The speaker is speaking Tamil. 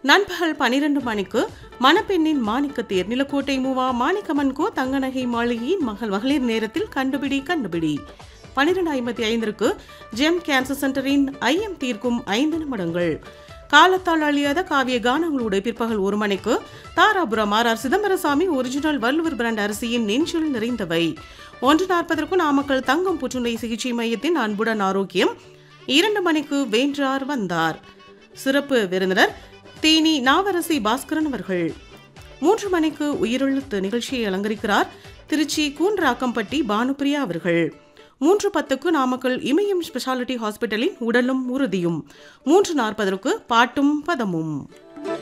நண்பகல் பனிரெண்டு மணிக்கு மணப்பெண்ணின் மாணிக்கத்தேர் நிலக்கோட்டை மூவா மாணிக்கமன்கோ தங்கநகை மாளிகையின் மகள் மகளிர் நேரத்தில் கண்டுபிடி கண்டுபிடி பனிரெண்டு ஐம்பத்தி ஐந்திற்கு ஜெம் கேன்சர் சென்டரின் ஐயம் தீர்க்கும் ஐந்து நிமிடங்கள் காலத்தால் அழியாத காவிய கானங்களோடு பிற்பகல் ஒரு மணிக்கு Dharapuram R R Chidambarasamy original Valluvar brand அரிசியின் நெஞ்சில் நிறைந்தவை ஒன்று நாற்பதற்கு நாமக்கல் தங்கம் புற்றுநோய் சிகிச்சை மையத்தின் அன்புடன் ஆரோக்கியம் இரண்டு மணிக்கு வேன்றார் வந்தார் சிறப்பு விருந்தினர் தேனி நாவரசி பாஸ்கரன் அவர்கள் மூன்று மணிக்கு உயிரெழுத்து நிகழ்ச்சியை அலங்கரிக்கிறார் திருச்சி கூன்றாக்கம்பட்டி பானுப்பிரியா அவர்கள் மூன்று பத்துக்கு நாமக்கல் இமயம் ஸ்பெஷாலிட்டி ஹாஸ்பிட்டலின் உடலும் உறுதியும் மூன்று நாற்பதற்கு பாட்டும் பதமும்